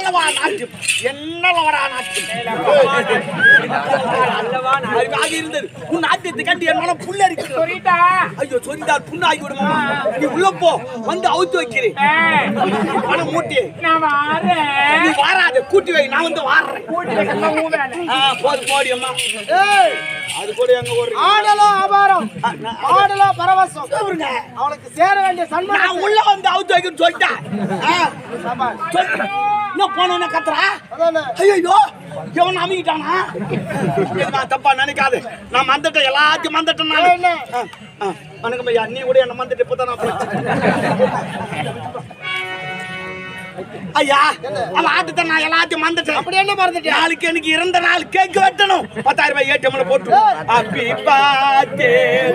என்னல்லவா நாட்டு என்னல்லவா நாட்டு அதுக்காக இருந்தது உன் நாட்டியத்தை கண்டு என் மனம் புல்லரிக்கு சொல்லிட்டா ஐயோ சொரிந்தால் புண்ணாகி விடுமா நீ உள்ள போ வந்து அவுத்து வைக்கிறேன் ஏய், பணம் மூட்டி நான் வாரேன் நீ வாராத கூட்டி வை நான் வந்து வாடுறேன் கூட்டி வைக்கலாம் உன் வேலை ஆ, போது போடி அம்மா ஏய், அது கூட எங்க ஒரு ஆடலோ அபாரம் ஆடலோ பரவசம் சொல்லுங்க அவனுக்கு சேர வேண்டிய நான் சன்மானம் உள்ள வந்து அவுத்து வைக்கணும்னு சொல்லிட்டேன் ஆ, சபாஷ். சொல்லிட்டேன். என்ன போனோன்னு கத்துறா அதானே. ஐயோ எவன் அமைக்கிட்டானா நான் தப்பா நினைக்காது நான் மந்துட்டேன் எல்லாத்தையும் மந்துட்டேன் நான் என்ன? ஆ, ஆ, வணக்கம் ஐயா நீ கூட என்ன மந்துட்டு இப்பதான் நான் ஐயா அவன் ஆட்டுத்த நான் எல்லாத்தையும் மந்துட்டேன் அப்படி என்ன மறந்துட்டியா நாளைக்கு எனக்கு இறந்த நாள் கேக் வெட்டணும் பத்தாயிரம் ரூபாய் ஏடிஎம்ல போட்டு அப்பி பாத்தே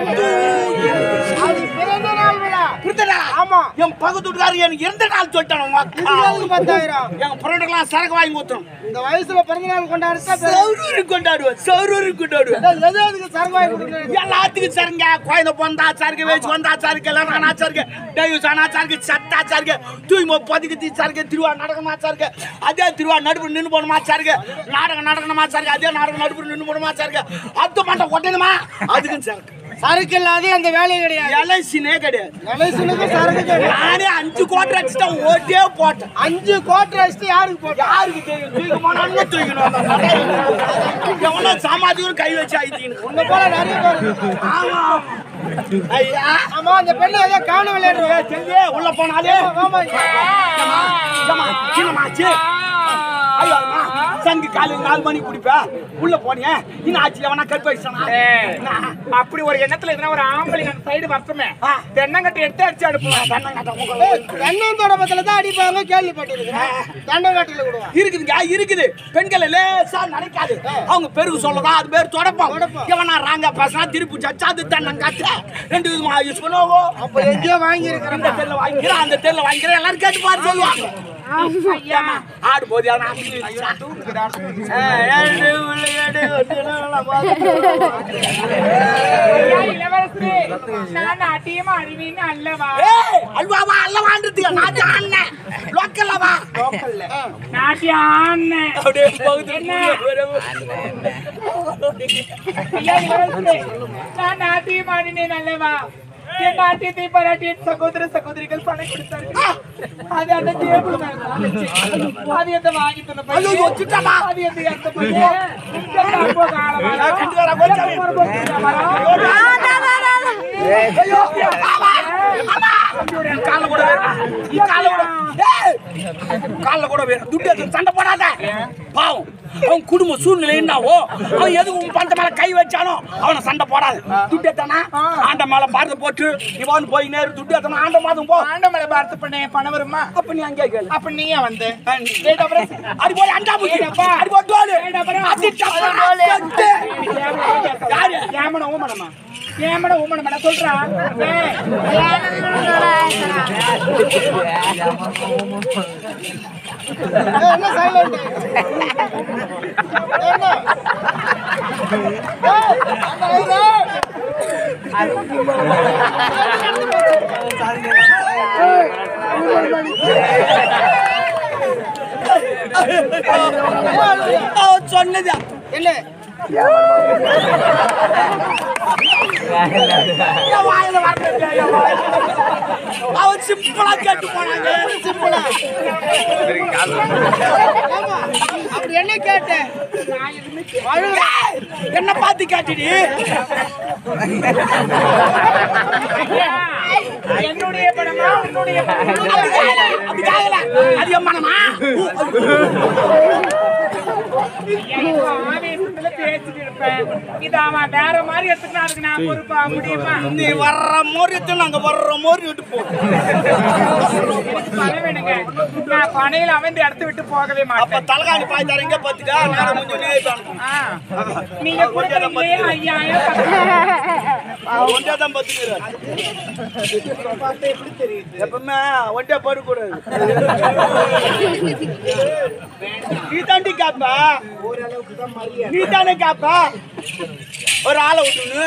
அது பிறந்த நாள் விழா புரியுதா ஆமா. என் பக்கத்து வீட்டுக்காரர் எனக்கு இறந்த நாள் சொல்லிட்டான் உங்க இதுக்கு எதுக்கு அக்கா. பத்தாயிரம் எங்க ஃப்ரெண்டுக்கெல்லாம் சரக்கு வாங்கி ஊத்துறோம் இந்த வயசுல பிறந்த நாள் கொண்டாடுறா சௌரூரி கொண்டாடுவேன் சௌரூரி கொண்டாடுவேன் எது எதுக்கு சரக்கு வாங்கி கொடுக்கணும் எல்லாத்துக்கும் சரிங்க குழந்தை பொந்தா சருக்கு வயசு வந்தா சருக்கு எல்லாம் சருக்கு டைவஸ் ஆனா சருக்கு சட்டா சருக்கு தூய்மை பதுக்கி சருக்கு திருவா நடக்கணுமா சருக்கு அதே திருவா நடுப்பு நின்று போகணுமா சருக்கு நாடகம் நடக்கணுமா சருக்கு அதே நாடகம் நடுப்பு நின்று போகணுமா சருக்கு அது மட்டும் ஒட்டணுமா அதுக்கும் சருக்கு சரக்கு இல்லாத அந்த வேலையே கிடையாது எல்ஐசினே கிடையாது கணேசனுக்கு சரக்கு கிடையாது நானே அஞ்சு கோட்டை அடிச்சுட்டேன் ஓட்டே போட்டேன் அஞ்சு கோட்டை வச்சுட்டு யாருக்கு போட்டா யாருக்கு தெரியும் தூக்கி போனாலும் தூக்கணும் அந்த நடையில. எவனோ சாமாஜிக்கும் கை வச்சு ஆயிட்டீங்க உன்னை போல நிறைய பேர் இருக்கு. ஆமா ஐயா ஆமா அந்த பெண்ணை ஏதோ காணவில்லை செஞ்சே உள்ள போனாலே ஆமா ஏம்மா, ஏம்மா, சின்னம்மா, சி. ஐயோ, அம்மா, சங்கு காலையில் நாலு மணிக்கு குடிப்ப உள்ள போனியே இன்னும் ஆச்சு எவனா கற்ப வச்சானா ஏய், அப்படி ஒரு எண்ணத்துல இருந்தா ஒரு ஆம்பளை அந்த சைடு வரட்டுமே ஆ. தென்னங்கட்டை எடுத்து அடிச்சு அடுப்போம் தென்னந்தோடத்துல தான் அடிப்பாங்க கேள்விப்பட்டிருக்கிறேன் தென்னங்காட்டில விடுவான் இருக்குதுங்க இருக்குது பெண்கள் லேசா நினைக்காது அவங்க பெருகு சொல்லதான் அது பேர் தொடப்பம் தொடப்பம். எவனா ராங்க பேசினா திருப்பி சச்சா அது தன்னங்காத்த ரெண்டு விதமா யூஸ் பண்ணுவோம் அப்ப எங்கேயோ வாங்கி இருக்கிறேன் இந்த தெருல வாங்கிக்கிறேன் அந்த தெருல வாங்கிக்கிறேன் எல்லாரும் கேட்டு பாரு சொல்லுவாங்க ஏம்மா, ஆடும்போது எவனா அப்படி இருந்துச்சா? ஏய், ஏடு, விளையாடு, ஒட்டுனா ஐயா, இளவரசரே நான் நாட்டியமா அறிவீங்க அல்லவா ஏய், அல்வாவா அல்லவான்றதுக்கு நான் தான் அண்ணன் லோக்கல்லவா நாட்டிய அண்ணன் அப்படியே போகுது என்ன? ஐயா, இளவரசரே நான் நாட்டியம் ஆடினேன் அல்லவா என் நாட்டியத்தை பாராட்டிய சகோதர சகோதரிகள் பணம் கொடுத்தார்கள் அது அந்த டேபிள் மேல தான் வச்சு. அது எந்த வாங்கி தந்த பையன். ஐயோ, வச்சுட்டாமா? அது எந்த எந்த பையன்? இந்த தப்போ காலமா? நான் கண்டு வரேன், கொஞ்சம் இரு. ஒரு பொண்ணு வரா. ஐயோ, ஆமா, ஆமா. கால்ல கூட வேணாம். நீ கால்ல கூட ஏய், கால்ல கூட வேணும் துட்டு எடுத்து சண்டை போடாத பாவம் அவன் குடும்ப சூழ்நிலை என்னவோ அவன் எதுக்கு உன் பந்த மேல கை வச்சானோ அவனை சண்டை போடாது துட்டு எடுத்தானா ஆண்ட மேல பாரத போட்டு இவன் போய் நேரு துட்டு எடுத்தானா ஆண்ட மாதம் போ ஆண்டமலை பார்த்து பண்ண பணம் வருமா அப்ப நீ அங்கே கேளு அப்ப நீயே வந்து டேட் ஆஃப் பர்த் அடி போய் அண்டா முக்கி அடி போய் டோலு அடி டப்பா செத்து யாரு ஏமன ஊமனமா ஏமன ஊமனமா நான் சொல்றேன் ஏய், ஏய், என்ன சைலண்ட் என்ன ஏய், அங்க இரு. அவன் சொன்னது என்ன என் வாயில வரல என் வாயில. அவன் சிம்பிளா கேட்டு போனாங்க சிம்பிளா ஆமா அப்படி என்ன கேட்டேன் அழுக. ஏய், என்ன பார்த்து கேட்டுடி என்னுடைய படமா உன்னுடைய படமா அப்படி கேக்கல, அப்படி கேக்கல. அது என் மனமா எனக்கு ஆவேசத்துல பேசிட்டு இருப்பேன் இத அவன் வேற மாதிரி எடுத்துக்கினா அதுக்கு நான் பொறுப்பா முடியுமா நீ வர்ற மோரியத்தை நாங்க வர்ற மோரி விட்டு போ எனக்கு பணம் வேணுங்க நான் பனையில அவன் இந்த இடத்த விட்டு போகவே அப்ப மாட்டேன் தலகாணி பாய் தரீங்க பத்துக்கா நான் கொஞ்சம் நீட்டான் ஆ, நீங்க கொடுக்குறீங்களே ஐயாயிரம் பத்தாயிரம். ஒன்றே தான் பத்துக்கிறார் எப்பவுமே ஒன்றே படுக்கூடாது நீ தாண்டி காப்பா நீ தானே காப்பா ஒரு ஆளை விட்டுன்னு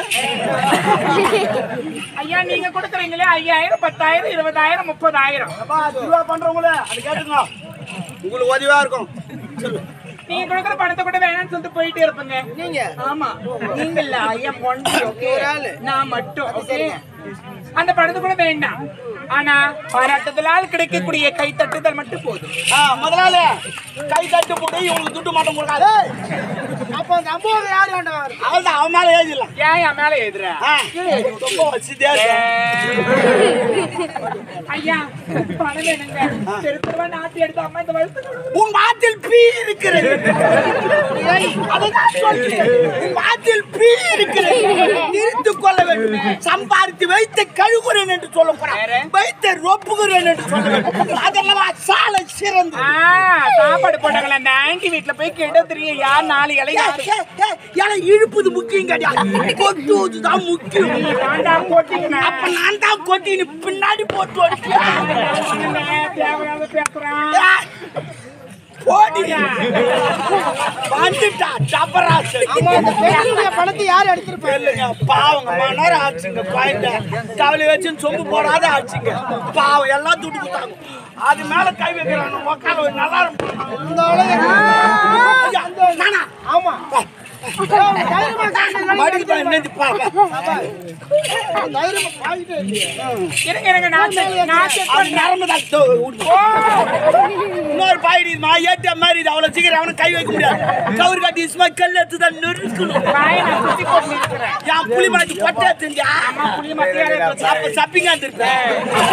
ஐயா நீங்க கொடுக்குறீங்களே ஐயாயிரம் பத்தாயிரம் இருபதாயிரம் முப்பதாயிரம் அப்பா அது ரூபா பண்றவங்களே அது கேட்டுங்க உங்களுக்கு உதவியா இருக்கும் நீங்க கொடுக்குற பணத்தை கூட வேணாம்னு சொல்லிட்டு போயிட்டே இருப்பீங்க நீங்க ஆமா நீங்க இல்ல ஐயா பொண்ணு ஓகே ஒரு ஆளு. நான் மட்டும் ஓகே அந்த பணத்தை கூட வேண்டாம் ஆனா பாராட்டுதலால் கிடைக்கக்கூடிய கை தட்டுதல் மட்டும் போதும் ஆ, முதலாளி கை தட்டு போட்டு இவங்களுக்கு துட்டு மாட்டம் கொடுக்காது அப்ப அந்த அம்மாவை யார் வேண்டாம் அவள்தான் அவன் மேல எழுதிடலாம் ஏன் என் மேல எதிரா ஆ, ரொம்ப வசதியா இருக்கு. ஐயா பணம் வேணுங்க தெரு தெருவா நாட்டி எடுத்து அம்மா இந்த வயசு உன் வாத்தில் பீ இருக்கிறது அதுதான் சொல்றேன். உன் வாத்தில் பீ இருக்கிறது நிறுத்து கொள்ள வேண்டும் சம்பாதித்து வைத்து கழுகுறேன் என்று சொல்லக்கூடாது வேற? வைத்து ரொப்புகிறேன் என்று சொல்ல வேண்டும் அதெல்லாம் சாலை சிறந்து ஆ, சாப்பாடு போட்டாங்களா அந்த ஆண்டி வீட்டுல போய் கேட்ட தெரியும் யார் நாலு இலை யாரு ஏன்னா இழுப்புது முக்கியம் கிடையாது கொட்டுவதுதான் முக்கியம் வேண்டாம் போட்டீங்கன்னா அப்ப நான் தான் கொட்டின்னு பின்னாடி போட்டு ஓடிட்டேன். தேவையாத பேசுறான் ஏய், போடி வந்துட்டா டபராசு ஆமா அந்த பெண்ணுடைய பணத்தை யார் எடுத்திருப்பாங்க இல்லைங்க பாவங்க மணரம் ஆச்சுங்க பாயிண்ட கவலை வச்சுன்னு சொம்பு போடாத ஆச்சுங்க பாவம் எல்லாம் துட்டு கொடுத்தாங்க அது மேல கை வைக்கிறாங்க உக்கால ஒரு நல்லா இருக்கும் இந்த உலகம் ஐயா, நானா ஆமா தைரியமா காட்டுங்க. மடிக்கு போய் நின்று பாருங்க தைரியமா பாக்கிட்டே இல்லையே. இருங்க இருங்க நான் check- நான் check அவன் பண்றேன். நரம்பு தான் தோ- விடு. இன்னொரு பாயிடி மா ஏட்ட மாதிரி இது அவ்வளவு சீக்கிரம் அவனை கை வைக்க முடியாது கவுர் கட்டி சும்மா கல் எடுத்து தான் நெருக்கணும் வாயை நான் சுத்தி போட்டு நிறுத்துறேன். என் புளி மாத்தி கொட்டை எடுத்துங்க அம்மா புளி மத்தியா இருக்கு. அப்ப சப்பிங்க இருப்பேன்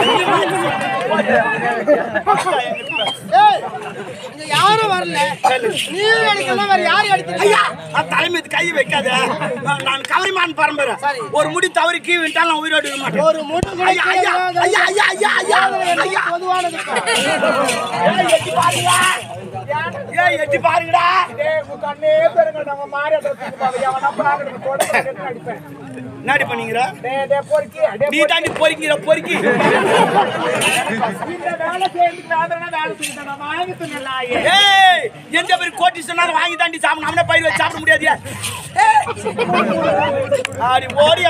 ஏய், இங்க யாரும் வரல நீ எடுக்கலாம் வேற யாரும் எடுத்துருக்க ஐயா நான் தலைமை கை வைக்காத நான் நான் கவரிமான் பரம்பரை ஒரு முடி தவறி கீ விட்டால் நான் உயிரோடு இருக்க மாட்டேன் ஒரு மூட்டை ஐயா ஐயா ஐயா ஐயா ஐயா ஐயா ஐயா பொதுவானது ஏய், எட்டி பாருங்கடா ஏய் எட்டி பாருங்கடா டேய், உன் கண்ணே பெருங்க, நம்ம மாறி அதை தூக்கி பாரு. எவனா பாக்குறது, போட மாட்டேன்னு அடிப்பேன். என்னடி பண்ணீங்கடா டேய், டேய், பொறுக்கி, டேய், நீ தாண்டி பொறுக்கிற பொறுக்கி இந்த வேலை செய்யறதுக்கு வேதனை வேலை செய்யணும். நான் வாங்கி தின்ன நாயே. ஏய் எந்த பேர் கோட்டி சொன்னாலும் வாங்கி தாண்டி சாப்பிடணும் அவனே பயிர் வச்சு சாப்பிட முடியாது ஆடி ஓடி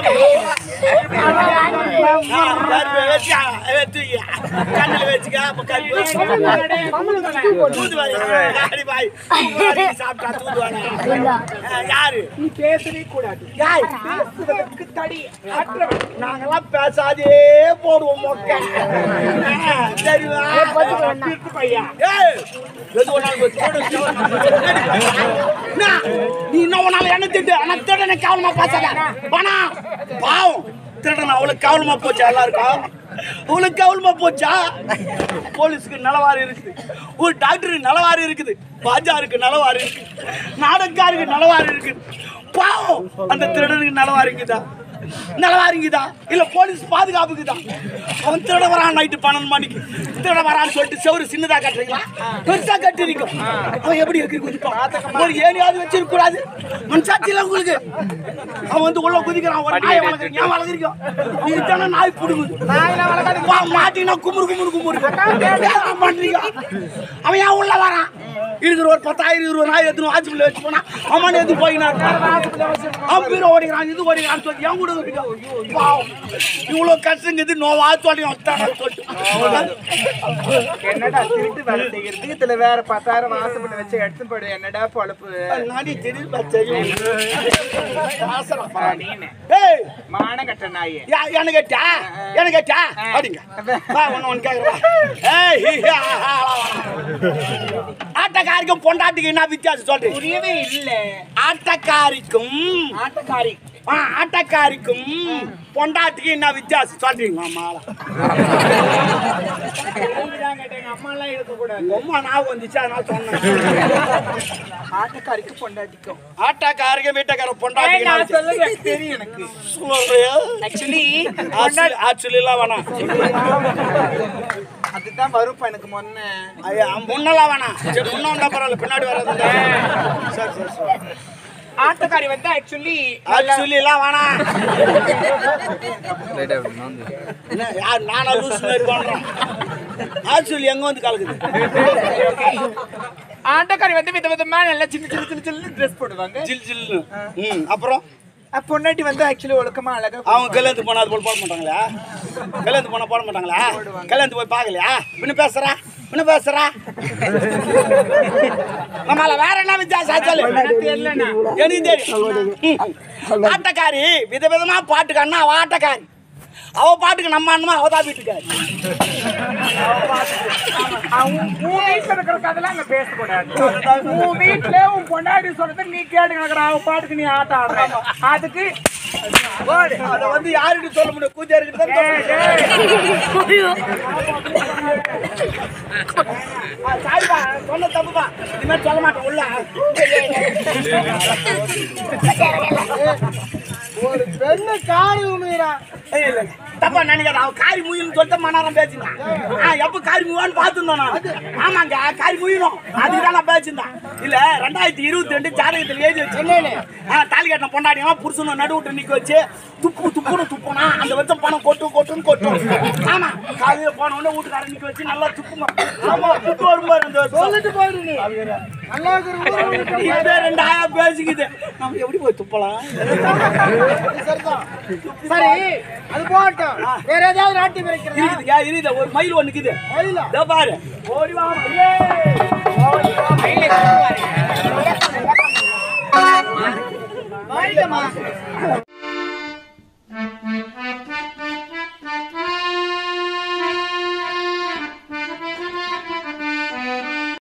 வச்சு தூக்கி கண்ணில் வச்சுக்க அப்ப கருப்பு டேய், குமுறுதலை. தூதுவாரி ஆடி பாய் சாப்பிட்டா தூதுவானா ஆ, யாரு நீ பேசவே கூடாது யார் பேசுவதற்கு தடி அற்றவன். நாங்கெல்லாம் பேசாதே போடுவோம் மொக்க ஆ, சரிவா திருட்டு பையா. ஏய், எது வேணாலும் வச்சு போடு. என்ன? நீ என்ன வேணாலும் என்ன திட்டு ஆனா திருடனை கேவலமா பேசாத பணா பாவம் திருடன் அவளுக்கு கேவலமா போச்சா எல்லாருக்கும் அவளுக்கு கேவலமா போச்சா போலீஸ்க்கு நலவாரி இருக்குது ஒரு டாக்டருக்கு நலவாரி இருக்குது பாஜாருக்கு நலவாரி இருக்கு நாடகாருக்கு நலவாரி இருக்குது பாவம் அந்த திருடனுக்கு நலவாரி இருக்குதா நலவாரிங்குதா இல்ல போலீஸ் பாதுகாப்புக்குதா அவன் திருட வரான் நைட்டு பன்னெண்டு மணிக்கு திருட வரான்னு சொல்லிட்டு செவரு சின்னதா கட்டுறீங்களா பெருசா கட்டிருக்கோம் அவன் எப்படி இருக்கு குதிப்பான் ஒரு ஏனியாவது வச்சிருக்க கூடாது மனசாட்சி இல்ல உங்களுக்கு அவன் வந்து உள்ள குதிக்கிறான் ஒரு நாயை வளர்க்குறீங்க ஏன் வளர்க்குறீங்க அவன் தானே நாய் புடுங்குது வா, மாட்டினா குமுறு குமுறு குமுறு ஏன் பண்றீங்க அவன் ஏன் உள்ள வரான் இருக்கிற ஒரு பத்தாயிரம் இருபது நாய் எடுத்து ஹாஸ்பிட்டல் வச்சு போனா அவன் எது போயினார் அவன் பீரோ ஓடிக்கிறான் இது ஓடிக்கிறான்னு சொல்லி என் கூட ஓடிக்கிறான். பாவம். இவ்வளவு கஷ்டங்குது நோவா சொல்லி வந்தானா சொல்லிட்டு என்னடா திருட்டு வேலை செய்யறது இதுல வேற பத்தாயிரம் வாசப்பட்டு வச்சு எடுத்து போடு என்னடா பொழப்பு நாடி திடீர் பச்சையும் ஆசரப்பா. நீனு ஏய் மானம் கட்ட நாயே யா- எனக்கு கேட்டா எனக்கு கேட்டா அப்படிங்க வா ஒண்ணு ஒண்ணு கேக்குறேன் ஏய் ஹி, ஹா, ஹா, ஆட்டக்காரிக்கும் பொண்டாட்டிக்கு என்ன வித்தியாசம் சொல்றேன் புரியவே இல்ல ஆட்டக்காரிக்கும் ஆட்டக்காரி ஆ, ஆட்டக்காரிக்கும் பொண்டாட்டிக்கு என்ன வித்தியாசம் சொல்றீங்க மாலா நீதான் கேட்ட எங்க அம்மா எல்லாம் இருக்க கூடாது ரொம்ப ஞாபகம் வந்துச்சு அதனால சொன்னேன் ஆட்டக்காரிக்கு பொண்டாட்டிக்கும் ஆட்டக்காரிக்கும் வீட்டக்கார ஏய், பொண்டாட்டிக்கு என்ன நான் வித்தியாசம்? சொல்லுறது தெரியும் எனக்கு சொல்றியா? ஆக்சுவலி ஆக்சுவலி- ஆக்சுவலி எல்லாம் வேணாம் அதுதான் வரும் எனக்கு முன்ன ஐயா முன்னெல்லாம் வேணாம் சரி முன்ன வந்தா பரவாயில்ல பின்னாடி வராது சரி சரி சரி ஆட்டக்காரி வந்து ஆக்சுவலி ஆக்சுவலி எல்லாம் வேணாம் என்ன யார் நானா லூஸ் மாதிரி பண்றேன் ஆக்சுவலி எங்க வந்து கலக்குது ஆட்டக்காரி வந்து வித விதமா நல்லா சின்ன சின்ன சின்ன சின்ன ட்ரெஸ் போடுவாங்க ஜில் ஜில்னு ம் அப்புறம் அஹ் பொண்டாட்டி வந்து ஆக்சுவலி ஒழுக்கமா அழகா அவங்க கல்யாணத்துக்கு போனா அது போல போட மாட்டாங்களா கல்யாணத்துக்கு போனா போட மாட்டாங்களா கல்யாணத்துக்கு போய் பார்க்கலையா பின்ன பேசுறா என்ன பேசுற நம்மள வேற என்ன வித்தியாசம் சொல்லு எனக்கு தெரியும் ஆட்டக்காரி விதவிதமா பாட்டுக்காரனா அவ ஆட்டக்காரி அவ பாட்டுக்கு நம்ம அண்ணமா அவ தான் வீட்டுக்காரி உன் வீட்டுல இருக்கிற கதைலாம் அங்க பேசக்கூடாது உன் வீட்டுல உன் பொண்டாடி சொல்றது நீ கேட்டு கிடக்குற அவன் பாட்டுக்கு நீ ஆட்டம் ஆடுற அதுக்கு அத வந்து யாருக்கிட்ட சொல்ல முடியும் கூஜாருக்கிட்ட தான் சொல்ல முடியும். ஆ, சாரிப்பா சொன்ன தப்புப்பா இனிமேல் சொல்ல மாட்டேன் உள்ள ஒரு பெண்ணு காரி உமிரா ஏய், இல்ல, இல்ல. தப்பா நினைக்காத அவன் காரி முயின்னு சொல்லிட்டு மனாரம் பேசிருந்தான் ஆ எப்ப காரி முவான்னு பார்த்துருந்தோம் நான் ஆமாங்க காரி முயணும் அதுதான் நான் பேசிருந்தேன் இல்ல ரெண்டாயிரத்தி இருபத்தி ரெண்டு ஜாதகத்தில் எழுதி வச்சு ஆ தாலி கட்டின பொண்டாடினா புருஷனை நடுவுட்டு நிக்க வச்சு துப்பு துப்புன்னு துப்புனா அந்த வருஷம் பணம் கொட்டு கொட்டுன்னு கொட்டும் ஆமா காலையில போன உடனே வீட்டுக்காரன் நிக்க வச்சு நல்லா துப்புங்க ஆமா துப்பு வரும்போது அந்த வருஷம் சொல்லிட்டு போயிரு நீ நல்லா இருக்கிற ஊரு இப்ப ரெண்டு ஆயா பேசிக்குது நம்ம எப்படி போய் துப்பலாம் சரிதான் சரி அது போகட்டும் வேற ஏதாவது நாட்டி பிறக்கிறதா இருக்குது ஏன் இருக்குது ஒரு மயில் ஒண்ணு இருக்குது மயிலா இதோ பாரு ஓடி வா மயிலே. மயிலமா